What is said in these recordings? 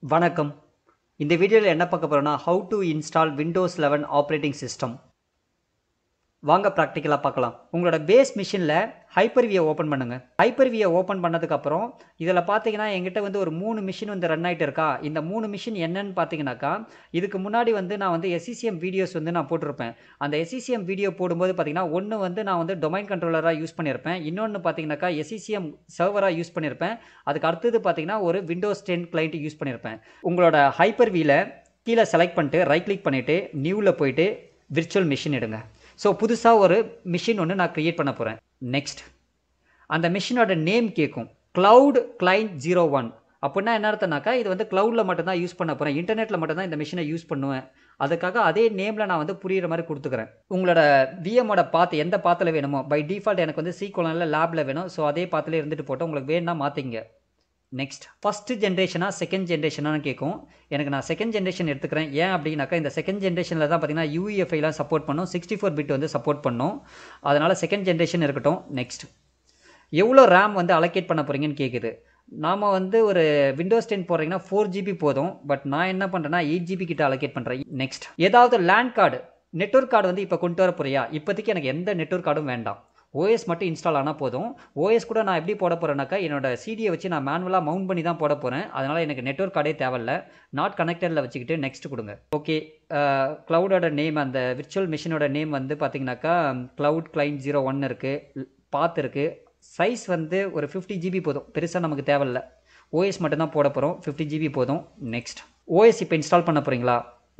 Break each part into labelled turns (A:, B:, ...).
A: வணக்கம் இந்த வீடியோவில் என்ன பார்க்க போகிறோன்னா how to install Windows eleven operating system வாங்க ப்ராக்டிக்கலாக பார்க்கலாம் உங்களோட பேஸ் மிஷினில் ஹைப்பர் வியை ஓப்பன் பண்ணுங்கள் ஹைப்பர் வியை ஓப்பன் பண்ணதுக்கப்புறம் இதில் பார்த்தீங்கன்னா எங்கிட்ட வந்து ஒரு மூணு மிஷின் வந்து ரன் ஆகிட்டு இருக்கா இந்த மூணு மிஷின் என்னன்னு பார்த்தீங்கன்னாக்கா இதுக்கு முன்னாடி வந்து நான் வந்து எஸ்சிசிஎம் வீடியோஸ் வந்து நான் போட்டிருப்பேன் அந்த எஸ்சிசிஎம் வீடியோ போடும்போது பார்த்தீங்கன்னா ஒன்று வந்து நான் வந்து டொமைன் கண்ட்ரோலராக யூஸ் பண்ணியிருப்பேன் இன்னொன்று பார்த்தீங்கன்னாக்கா எஸ்சிசிஎம் சர்வராக யூஸ் பண்ணியிருப்பேன் அதுக்கு அடுத்தது பார்த்தீங்கன்னா ஒரு விண்டோஸ் டென் கிளைண்ட் யூஸ் பண்ணியிருப்பேன் உங்களோட ஹைப்பர் வியில் கீழே செலக்ட் பண்ணிட்டு ரைட் கிளிக் பண்ணிவிட்டு நியூவில் போயிட்டு விர்ச்சுவல் மிஷின் எடுங்க ஸோ புதுசாக ஒரு மிஷின் ஒன்று நான் க்ரியேட் பண்ண போகிறேன் நெக்ஸ்ட் அந்த மிஷினோட நேம் கேட்கும் cloud client ஜீரோ ஒன் அப்படின்னா என்ன அர்த்தம்னாக்கா இது வந்து க்ளவுடில் மட்டும்தான் யூஸ் பண்ண போகிறேன் இன்டர்நெட்டில் மட்டும்தான் இந்த மிஷினை யூஸ் பண்ணுவேன் அதுக்காக அதே நேமில் நான் வந்து புரியுற மாதிரி கொடுத்துக்கிறேன் உங்களோட விஎம்மோட பாத்து எந்த பாத்தில் வேணுமோ பை டிஃபால்ட் எனக்கு வந்து சீக்கோலனில் லேபில் வேணும் ஸோ அதே பாத்தில் இருந்துட்டு போட்டோம் உங்களுக்கு வேணும்னா மாற்றிங்க நெக்ஸ்ட் ஃபஸ்ட்டு ஜென்ரேஷனா செகண்ட் ஜென்ரேஷனானு கேட்கும் எனக்கு நான் செகண்ட் ஜென்ரேஷன் எடுத்துக்கிறேன் ஏன் அப்படின்னாக்கா இந்த செகண்ட் ஜென்ரேஷனில் தான் பார்த்தீங்கன்னா யூஇஎஃப்ஐலாம் சப்போர்ட் பண்ணும் சிக்ஸ்டி ஃபோர் பிட் வந்து சப்போர்ட் பண்ணும் அதனால் செகண்ட் ஜென்ரேஷன் இருக்கட்டும் நெக்ஸ்ட் எவ்வளோ ரேம் வந்து அலோகேட் பண்ண போகிறீங்கன்னு கேட்குது நாம் வந்து ஒரு விண்டோஸ் டென் போடுறீங்கன்னா ஃபோர் ஜிபி போதும் பட் நான் என்ன பண்ணுறேன்னா எயிட் ஜிபி கிட்ட அலோகேட் பண்ணுறேன் நெக்ஸ்ட் ஏதாவது லேண்ட் கார்டு நெட்ஒர்க் கார்டு வந்து இப்போ கொண்டு வர போறியா இப்போதைக்கு எனக்கு எந்த நெட்ஒர்க் கார்டும் வேண்டாம் ஓஎஸ் மட்டும் இன்ஸ்டால் ஆனால் போதும் ஓஎஸ் கூட நான் எப்படி போட போகிறேன்னாக்கா என்னோட சிடியை வச்சு நான் மேனுவலாக மவுண்ட் பண்ணி தான் போட போகிறேன் அதனால் எனக்கு நெட்ஒர்க் கார்டே தேவையில்ல நாட் கனெக்டடில் வச்சுக்கிட்டு நெக்ஸ்ட் கொடுங்க ஓகே க்ளவுடோட நேம் அந்த விர்ச்சுவல் மிஷினோட நேம் வந்து பார்த்தீங்கன்னாக்கா க்ளவுட் கிளைண்ட் ஜீரோ ஒன் இருக்குது பாத் இருக்குது சைஸ் வந்து ஒரு ஃபிஃப்டி ஜிபி போதும் பெருசாக நமக்கு தேவையில்ல ஓஎஸ் மட்டும்தான் போட போகிறோம் ஃபிஃப்டி ஜிபி போதும் நெக்ஸ்ட் ஓஎஸ் இப்போ இன்ஸ்டால் பண்ண போகிறீங்களா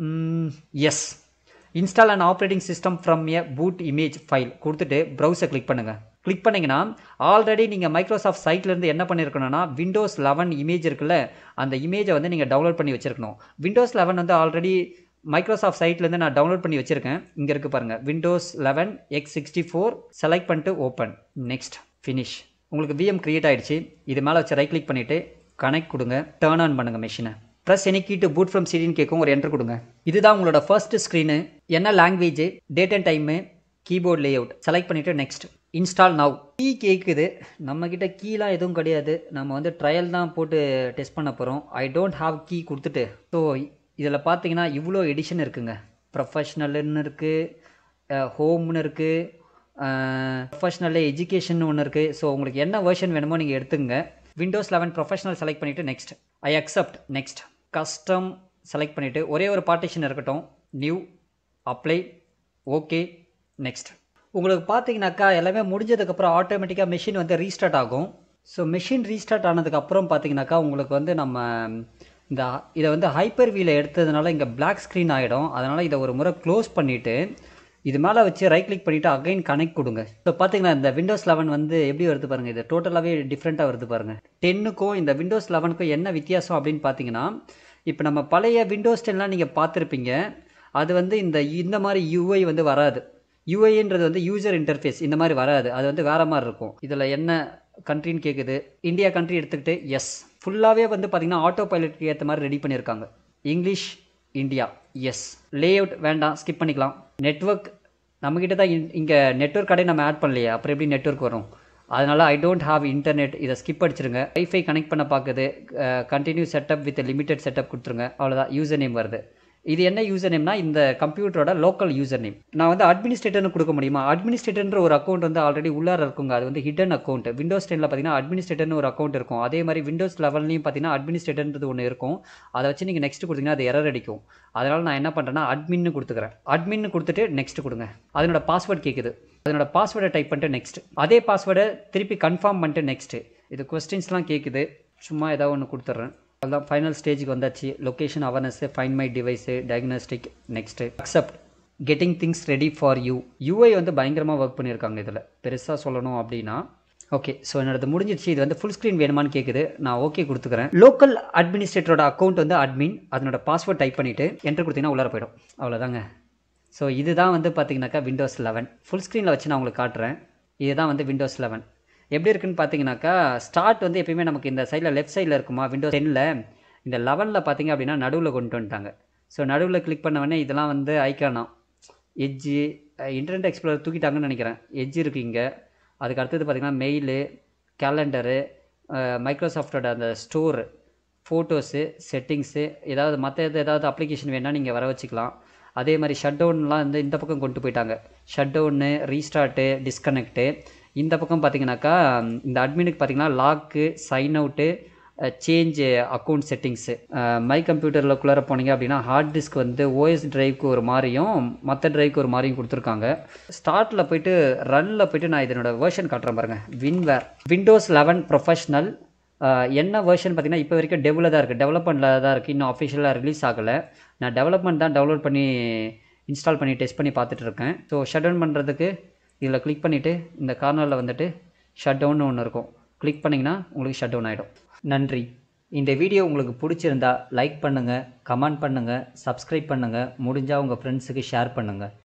A: yes install and operating system from a boot image file கொடுத்துட்டு ப்ரௌசர் கிளிக் பண்ணுங்கள் கிளிக் பண்ணிங்கன்னா ஆல்ரெடி நீங்கள் மைக்ரோசாஃப்ட் சைட்லேருந்து என்ன பண்ணியிருக்கணும்னா விண்டோஸ் லெவன் இமேஜ் இருக்குல்ல அந்த இமேஜை வந்து நீங்கள் டவுன்லோட் பண்ணி வச்சிருக்கணும் விண்டோஸ் லெவன் வந்து ஆல்ரெடி மைக்ரோசாஃப்ட் சைட்லேருந்து நான் டவுன்லோட் பண்ணி வச்சுருக்கேன் இங்கே இருக்குது பாருங்கள் Windows eleven X sixty four select பண்ணிட்டு ஓப்பன் நெக்ஸ்ட் ஃபினிஷ் உங்களுக்கு விஎம் க்ரியேட் ஆகிடுச்சு இது மேலே வச்சு ரைட் கிளிக் பண்ணிவிட்டு கனெக்ட் கொடுங்க டேர்ன் ஆன் பண்ணுங்கள் மிஷினை press any key to boot from சிடின்னு கேட்கும் ஒரு என்ட்ரு கொடுங்க இதுதான் உங்களோட ஃபர்ஸ்ட் ஸ்க்ரீனு என்ன language date and time keyboard layout select பண்ணிவிட்டு நெக்ஸ்ட் இன்ஸ்டால் நவ் கீ கேட்குது நம்மக்கிட்ட கீலாம் எதுவும் கிடையாது நம்ம வந்து ட்ரையல் தான் போட்டு டெஸ்ட் பண்ண போகிறோம் ஐ டோன்ட் ஹாவ் கீ கொடுத்துட்டு ஸோ இதில் பார்த்தீங்கன்னா இவ்வளோ எடிஷன் இருக்குங்க ப்ரொஃபஷ்னல்னு இருக்குது ஹோம்னு இருக்குது ப்ரொஃபஷ்னலில் எஜுகேஷன் ஒன்று இருக்குது ஸோ உங்களுக்கு என்ன வேர்ஷன் வேணுமோ நீங்கள் எடுத்துங்க விண்டோஸ் லெவன் ப்ரொஃபஷனல் செலக்ட் பண்ணிவிட்டு next I accept next custom select பண்ணிவிட்டு ஒரே ஒரு பார்ட்டிஷன் இருக்கட்டும் நியூ அப்ளை ஓகே நெக்ஸ்ட் உங்களுக்கு பார்த்தீங்கன்னாக்கா எல்லாமே முடிஞ்சதுக்கப்புறம் ஆட்டோமேட்டிக்காக மிஷின் வந்து ரீஸ்டார்ட் ஆகும் ஸோ மிஷின் ரீஸ்டார்ட் ஆனதுக்கப்புறம் பார்த்தீங்கன்னாக்கா உங்களுக்கு வந்து நம்ம இந்த இதை வந்து ஹைப்பர் வீல எடுத்ததுனால இங்கே பிளாக் ஸ்க்ரீன் ஆகிடும் அதனால் இதை ஒரு முறை க்ளோஸ் பண்ணிவிட்டு இது மேலே வச்சு ரைட் கிளிக் பண்ணிவிட்டு அகைன் கனெக்ட் கொடுங்க ஸோ பார்த்தீங்கன்னா இந்த விண்டோஸ் லெவன் வந்து எப்படி வருது பாருங்கள் இது டோட்டலாகவே டிஃப்ரெண்ட்டாக வருது பாருங்கள் டென்னுக்கும் இந்த விண்டோஸ் லெவனுக்கும் என்ன வித்தியாசம் அப்படின்னு பார்த்தீங்கன்னா இப்போ நம்ம பழைய விண்டோஸ் டென்லாம் நீங்கள் பார்த்துருப்பீங்க அது வந்து இந்த இந்த மாதிரி யூஐ வந்து வராது யூஐன்றது வந்து யூசர் இன்டர்ஃபேஸ் இந்த மாதிரி வராது அது வந்து வேறு மாதிரி இருக்கும் இதில் என்ன கண்ட்ரின்னு கேட்குது இந்தியா கண்ட்ரி எடுத்துக்கிட்டு எஸ் ஃபுல்லாகவே வந்து பார்த்திங்கன்னா ஆட்டோ பைலட்டுக்கு ஏற்ற மாதிரி ரெடி பண்ணியிருக்காங்க English India yes layout வேண்டாம் ஸ்கிப் பண்ணிக்கலாம் நெட்ஒர்க் நம்மக்கிட்ட தான் இங்கே நெட்ஒர்க் கடை நம்ம ஆட் பண்ணலையே அப்புறம் எப்படி நெட்ஒர்க் வரும் அதனால் ஐ டோன்ட் ஹாவ் இன்டர்நெட் இதை ஸ்கிப் அடிச்சிருங்க வைஃபை கனெக்ட் பண்ண பார்க்குது continue setup with limited setup கொடுத்துருங்க அவ்வளோதான் யூசர் நேம் வருது இது என்ன யூசர் நேம்னா இந்த கம்ப்யூட்டரோட லோக்கல் யூசர் நேம் நான் வந்து அட்மினிஸ்ட்ரேட்டர்னு கொடுக்க முடியுமா அட்மினிஸ்ட்ரேட்டர்ன்ற ஒரு அக்கௌண்ட் வந்து ஆல்ரெடி உள்ளார இருக்குங்க அது வந்து ஹிடன் அக்கௌண்ட் விண்டோஸ் டெனில் பார்த்தீங்கன்னா அட்மினிஸ்ட்ரேட்டர்னு ஒரு அக்கௌண்ட் இருக்கும் அதே மாதிரி விண்டோஸ் லெவல்லையும் பார்த்தீங்கன்னா அட்மினிஸ்ட்ரேட்டர்ன்றது ஒன்று இருக்கும் அதை வச்சு நீங்கள் நெக்ஸ்ட் கொடுத்தீங்கன்னா அது எரர் அடிக்கும் அதனால் நான் என்ன பண்ணுறேன்னா அட்மின்னு கொடுத்துக்கிறேன் அட்மின்னு கொடுத்துட்டு நெக்ஸ்ட் கொடுங்க அதனோட பாஸ்வேர்ட் கேட்குது அதனோட பாஸ்வேர்டை டைப் பண்ணிட்டு நெக்ஸ்ட் அதே பாஸ்வேர்டை திருப்பி கன்ஃபார்ம் பண்ணிட்டு நெக்ஸ்ட் இது கொஸ்டின்ஸ்லாம் கேட்குது சும்மா ஏதாவது ஒன்று கொடுத்துட்றேன் அதுதான் ஃபைனல் ஸ்டேஜுக்கு வந்தாச்சு location awareness fine my device diagnostic next accept getting things ready for you UI வந்து பயங்கரமாக ஒர்க் பண்ணியிருக்காங்க இதில் பெருசாக சொல்லணும் அப்படின்னா ஓகே ஸோ என்னோடது முடிஞ்சிடுச்சு இது வந்து ஃபுல் ஸ்க்ரீன் வேணுமான்னு கேட்குது நான் ஓகே கொடுத்துக்கிறேன் லோக்கல் அட்மினிஸ்ட்ரேட்டரோட அக்கௌண்ட் வந்து அட்மின் அதனோட பாஸ்வேர்ட் டைப் பண்ணிவிட்டு என்ட்ரு கொடுத்தீங்கன்னா உள்ளார போயிடும் அவ்வளோதாங்க ஸோ இதுதான் வந்து பார்த்தீங்கன்னாக்கா விண்டோஸ் லெவன் ஃபுல் ஸ்க்ரீனில் வச்சு நான் உங்களுக்கு காட்டுறேன் இதுதான் வந்து விண்டோஸ் லெவன் எப்படி இருக்குன்னு பார்த்தீங்கன்னாக்கா ஸ்டார்ட் வந்து எப்பயுமே நமக்கு இந்த சைடில் லெஃப்ட் சைடில் இருக்குமா விண்டோஸ் டென்னில் இந்த லெவனில் பார்த்தீங்க அப்படின்னா நடுவில் கொண்டு வந்துட்டாங்க ஸோ நடுவில் கிளிக் பண்ண உடனே இதெல்லாம் வந்து ஐக்கானா எட்ஜு இன்டர்நெட் எக்ஸ்ப்ளோர் தூக்கிட்டாங்கன்னு நினைக்கிறேன் எட்ஜ் இருக்குது இங்கே அதுக்கு அடுத்தது பார்த்திங்கன்னா மெயிலு கேலண்டரு மைக்ரோசாஃப்டோட அந்த ஸ்டோர் ஃபோட்டோஸு செட்டிங்ஸு ஏதாவது மற்ற எது ஏதாவது அப்ளிகேஷன் வேணால் நீங்கள் வர வச்சுக்கலாம் அதே மாதிரி ஷட் டவுன்லாம் வந்து இந்த பக்கம் கொண்டு போயிட்டாங்க ஷட் டவுனு ரீஸ்டார்ட்டு டிஸ்கனெக்ட்டு இந்த பக்கம் பார்த்தீங்கன்னாக்கா இந்த அட்மினுக்கு பார்த்தீங்கன்னா lock sign out change account settings my கம்ப்யூட்டரில் குள்ளார போனீங்க அப்படின்னா ஹார்ட் டிஸ்க் வந்து ஓஎஸ் டிரைவ்க்கு ஒரு மாதிரியும் மற்ற டிரைவ்க்கு ஒரு மாதிரியும் கொடுத்துருக்காங்க ஸ்டார்ட்டில் போயிட்டு ரன்னில் போயிட்டு நான் இதனோட வேர்ஷன் காட்டுறேன் பாருங்கள் வின்வேர் விண்டோஸ் லெவன் ப்ரொஃபஷ்னல் என்ன வேர்ஷன் பார்த்தீங்கன்னா இப்போ வரைக்கும் டெவலில் தான் இருக்குது டெவலப்மெண்ட்டில் தான் இருக்குது இன்னும் அஃபிஷியலாக ரிலீஸ் ஆகலை நான் டெவலப்மெண்ட் தான் டவுன்லோட் பண்ணி இன்ஸ்டால் பண்ணி டெஸ்ட் பண்ணி பார்த்துட்டு இருக்கேன் ஸோ ஷட் டவுன் பண்ணுறதுக்கு இதில் கிளிக் பண்ணிவிட்டு இந்த கார்னரில் வந்துட்டு ஷட் டவுன் ஒன்று இருக்கும் கிளிக் பண்ணிங்கன்னா உங்களுக்கு ஷட் டவுன் ஆகிடும் நன்றி இந்த வீடியோ உங்களுக்கு பிடிச்சிருந்தா லைக் பண்ணுங்கள் கமெண்ட் பண்ணுங்கள் சப்ஸ்கிரைப் பண்ணுங்கள் முடிஞ்சால் உங்கள் ஃப்ரெண்ட்ஸுக்கு ஷேர் பண்ணுங்கள்